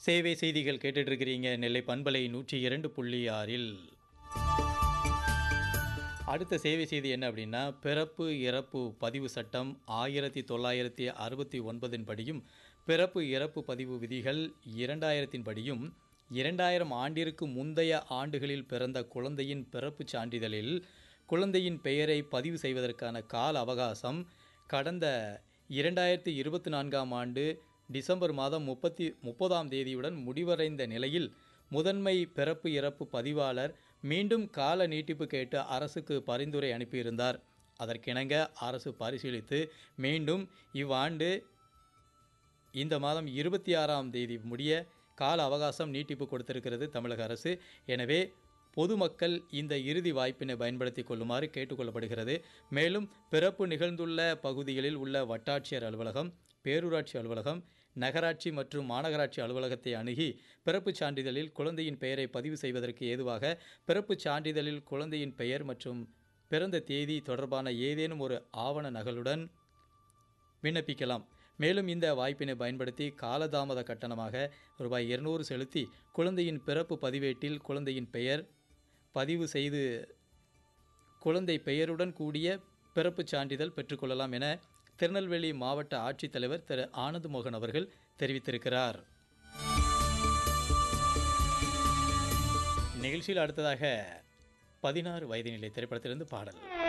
சேவை செய்திகள் கேட்டுட்டு இருக்கிறீங்க நெல்லை பண்பலை நூற்றி இரண்டு புள்ளி ஆறில் அடுத்த சேவை செய்தி என்ன அப்படின்னா பிறப்பு இறப்பு பதிவு சட்டம் ஆயிரத்தி தொள்ளாயிரத்தி அறுபத்தி ஒன்பதின் படியும் பிறப்பு இறப்பு பதிவு விதிகள் இரண்டாயிரத்தின் படியும் இரண்டாயிரம் ஆண்டிற்கு முந்தைய ஆண்டுகளில் பிறந்த குழந்தையின் பிறப்புச் சான்றிதழில் குழந்தையின் பெயரை பதிவு செய்வதற்கான கால அவகாசம் கடந்த இரண்டாயிரத்தி இருபத்தி நான்காம் ஆண்டு டிசம்பர் மாதம் முப்பத்தி முப்பதாம் தேதியுடன் முடிவடைந்த நிலையில் முதன்மை பிறப்பு இறப்பு பதிவாளர் மீண்டும் கால நீட்டிப்பு கேட்டு அரசுக்கு பரிந்துரை அனுப்பியிருந்தார் அதற்கிணங்க அரசு பரிசீலித்து மீண்டும் இவ்வாண்டு இந்த மாதம் இருபத்தி ஆறாம் தேதி முடிய கால அவகாசம் நீட்டிப்பு கொடுத்திருக்கிறது தமிழக அரசு எனவே பொதுமக்கள் இந்த இறுதி வாய்ப்பினை பயன்படுத்தி கொள்ளுமாறு கேட்டுக்கொள்ளப்படுகிறது மேலும் பிறப்பு நிகழ்ந்துள்ள பகுதிகளில் உள்ள வட்டாட்சியர் அலுவலகம் பேரூராட்சி அலுவலகம் நகராட்சி மற்றும் மாநகராட்சி அலுவலகத்தை அணுகி பிறப்புச் சான்றிதழில் குழந்தையின் பெயரை பதிவு செய்வதற்கு ஏதுவாக பிறப்புச் சான்றிதழில் குழந்தையின் பெயர் மற்றும் பிறந்த தேதி தொடர்பான ஏதேனும் ஒரு ஆவண நகலுடன் விண்ணப்பிக்கலாம் மேலும் இந்த வாய்ப்பினை பயன்படுத்தி காலதாமத கட்டணமாக ரூபாய் இருநூறு செலுத்தி குழந்தையின் பிறப்பு பதிவேட்டில் குழந்தையின் பெயர் பதிவு செய்து குழந்தை பெயருடன் கூடிய பிறப்புச் சான்றிதழ் பெற்றுக்கொள்ளலாம் என திருநெல்வேலி மாவட்ட ஆட்சித்தலைவர் திரு ஆனந்த் மோகன் அவர்கள் தெரிவித்திருக்கிறார் நிகழ்ச்சியில் அடுத்ததாக பதினாறு வயது நிலை திரைப்படத்திலிருந்து பாடல்